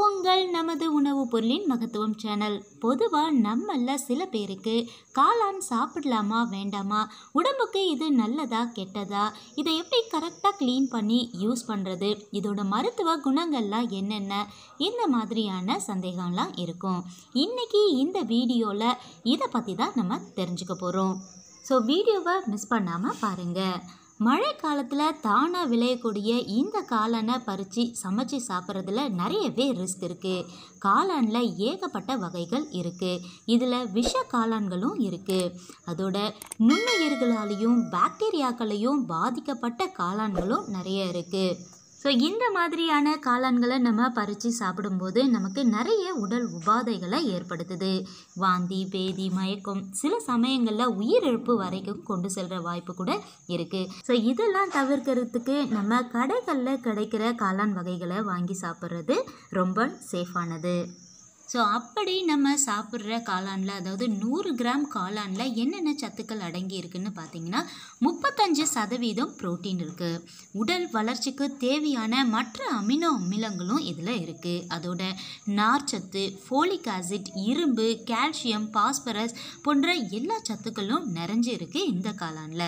உங்கள் நமது உணவுப் பொருளின் மகத்துவம் சேனல் பொதுவாக நம்மள சில பேருக்கு காளான் சாப்பிடலாமா வேண்டாமா உடம்புக்கு இது நல்லதா கெட்டதா இதை எப்படி கரெக்டாக க்ளீன் பண்ணி யூஸ் பண்ணுறது இதோட மருத்துவ குணங்கள்லாம் என்னென்ன இந்த மாதிரியான சந்தேகம்லாம் இருக்கும் இன்னைக்கு இந்த வீடியோவில் இதை பற்றி தான் நம்ம தெரிஞ்சுக்க போகிறோம் ஸோ வீடியோவை மிஸ் பண்ணாமல் பாருங்கள் மழை காலத்தில் தானாக விளையக்கூடிய இந்த காளானை பறித்து சமைச்சு சாப்பிட்றதுல நிறையவே ரிஸ்க் இருக்குது காளானில் ஏகப்பட்ட வகைகள் இருக்குது இதில் விஷ காளான்களும் இருக்குது அதோட நுண்ணுயிர்களாலையும் பாக்டீரியாக்களையும் பாதிக்கப்பட்ட காளான்களும் நிறைய இருக்குது ஸோ இந்த மாதிரியான காளான்களை நம்ம பறித்து சாப்பிடும்போது நமக்கு நிறைய உடல் உபாதைகளை ஏற்படுத்துது வாந்தி பேதி மயக்கம் சில சமயங்களில் உயிரிழப்பு வரைக்கும் கொண்டு செல்கிற வாய்ப்பு கூட இருக்குது ஸோ இதெல்லாம் தவிர்க்கிறதுக்கு நம்ம கடைகளில் கிடைக்கிற காளான் வகைகளை வாங்கி சாப்பிட்றது ரொம்ப சேஃபானது ஸோ அப்படி நம்ம சாப்பிட்ற காளானில் அதாவது நூறு கிராம் காளானில் என்னென்ன சத்துக்கள் அடங்கி இருக்குன்னு பார்த்தீங்கன்னா முப்பத்தஞ்சு சதவீதம் புரோட்டீன் இருக்குது உடல் வளர்ச்சிக்கு தேவையான மற்ற அமினோ அமிலங்களும் இதில் இருக்குது அதோட நார்ச்சத்து ஃபோலிக் ஆசிட் இரும்பு கால்சியம் பாஸ்பரஸ் போன்ற எல்லா சத்துக்களும் நிறைஞ்சு இருக்குது இந்த காளானில்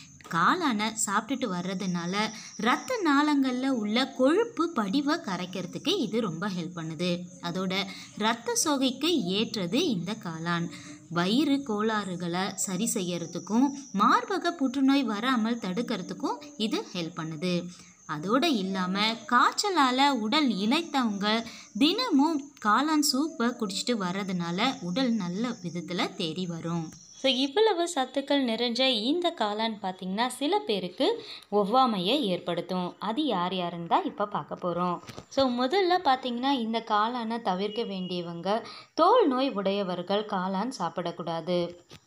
காளானை சாப்பிட்டுட்டு வர்றதுனால ரத்த நாளங்களில் உள்ள கொழுப்பு படிவை கரைக்கிறதுக்கு இது ரொம்ப ஹெல்ப் பண்ணுது அதோட ரத்த சோகைக்கு ஏற்றது இந்த காளான் வயிறு கோளாறுகளை சரி செய்யறதுக்கும் மார்பக புற்றுநோய் வராமல் தடுக்கிறதுக்கும் இது ஹெல்ப் பண்ணுது அதோடு இல்லாமல் காய்ச்சலால் உடல் இளைத்தவங்க தினமும் காளான் சூப்பை குடிச்சிட்டு வர்றதுனால உடல் நல்ல விதத்தில் தேறி வரும் ஸோ இவ்வளவு சத்துக்கள் நிறைஞ்ச இந்த காளான் பார்த்திங்கன்னா சில பேருக்கு ஒவ்வாமையை ஏற்படுத்தும் அது யார் யாருன்னு தான் இப்போ பார்க்க போகிறோம் ஸோ முதல்ல பார்த்திங்கன்னா இந்த காளானை தவிர்க்க வேண்டியவங்க தோல் நோய் உடையவர்கள் காளான் சாப்பிடக்கூடாது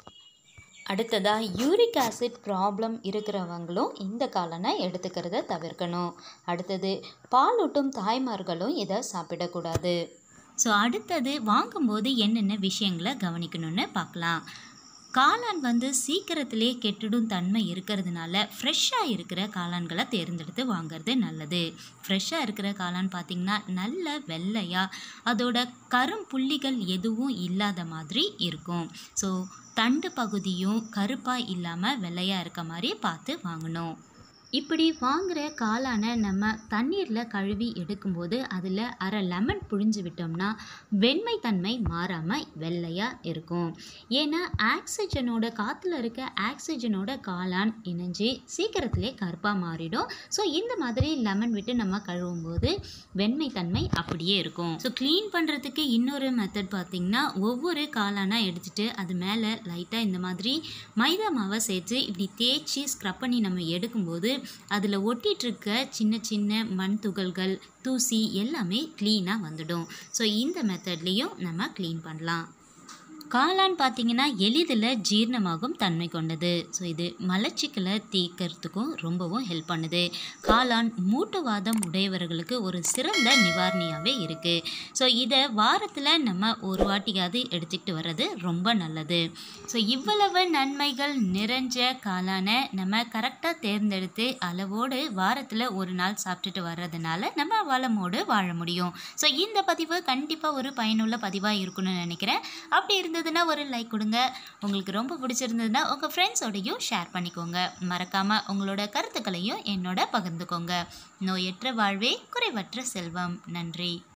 அடுத்ததாக யூரிக் ஆசிட் ப்ராப்ளம் இருக்கிறவங்களும் இந்த காளானை எடுத்துக்கிறத தவிர்க்கணும் அடுத்தது பாலூட்டும் தாய்மார்களும் இதை சாப்பிடக்கூடாது ஸோ அடுத்தது வாங்கும்போது என்னென்ன விஷயங்களை கவனிக்கணும்னு பார்க்கலாம் காளான் வந்து சீக்கிரத்திலே கெட்டுடும் தன்மை இருக்கிறதுனால ஃப்ரெஷ்ஷாக இருக்கிற காளான்களை தேர்ந்தெடுத்து வாங்குறது நல்லது ஃப்ரெஷ்ஷாக இருக்கிற காளான் பார்த்திங்கன்னா நல்ல வெள்ளையாக அதோட கரும் புள்ளிகள் எதுவும் இல்லாத மாதிரி இருக்கும் ஸோ தண்டு பகுதியும் கருப்பாக இல்லாமல் வெள்ளையாக இருக்க மாதிரி பார்த்து வாங்கணும் இப்படி வாங்குகிற காளானை நம்ம தண்ணீரில் கழுவி எடுக்கும்போது அதில் அரை லெமன் புழிஞ்சு விட்டோம்னா வெண்மை தன்மை மாறாமல் வெள்ளையாக இருக்கும் ஏன்னா ஆக்சிஜனோட காற்றுல இருக்க ஆக்சிஜனோட காளான் இணைஞ்சு சீக்கிரத்திலே கருப்பாக மாறிடும் ஸோ இந்த மாதிரி லெமன் விட்டு நம்ம கழுவும் போது வெண்மை தன்மை அப்படியே இருக்கும் ஸோ க்ளீன் பண்ணுறதுக்கு இன்னொரு மெத்தட் பார்த்திங்கன்னா ஒவ்வொரு காளானாக எடுத்துகிட்டு அது மேலே லைட்டாக இந்த மாதிரி மைதா மாவை சேர்த்து இப்படி தேய்ச்சி ஸ்க்ரப் பண்ணி நம்ம எடுக்கும்போது அதில் ஒட்டிகிட்ருக்க சின்ன சின்ன மண் துகள்கள் தூசி எல்லாமே க்ளீனாக வந்துடும் ஸோ இந்த மெத்தட்லேயும் நம்ம க்ளீன் பண்ணலாம் காளான் பார்த்திங்கன்னா எளிதில் ஜீரணமாகும் தன்மை கொண்டது ஸோ இது மலச்சிக்கலை தீர்க்கறதுக்கும் ரொம்பவும் ஹெல்ப் பண்ணுது காளான் மூட்டுவாதம் உடையவர்களுக்கு ஒரு சிறந்த நிவாரணியாகவே இருக்குது ஸோ இதை வாரத்தில் நம்ம ஒரு வாட்டியாவது எடுத்துக்கிட்டு வர்றது ரொம்ப நல்லது ஸோ இவ்வளவு நன்மைகள் நிறைஞ்ச காளானை நம்ம கரெக்டாக தேர்ந்தெடுத்து அளவோடு வாரத்தில் ஒரு நாள் சாப்பிட்டுட்டு வர்றதுனால நம்ம வளமோடு வாழ முடியும் ஸோ இந்த பதிவு கண்டிப்பாக ஒரு பயனுள்ள பதிவாக இருக்கும்னு நினைக்கிறேன் அப்படி இருந்ததுன்னா ஒரு லைக் கொடுங்க உங்களுக்கு ரொம்ப பிடிச்சிருந்ததுன்னா உங்கள் ஃப்ரெண்ட்ஸோடையும் ஷேர் பண்ணிக்கோங்க மறக்காமல் உங்களோட கருத்துக்களையும் என்னோட பகிர்ந்துக்கோங்க நோயற்ற வாழ்வே குறைவற்ற செல்வம் நன்றி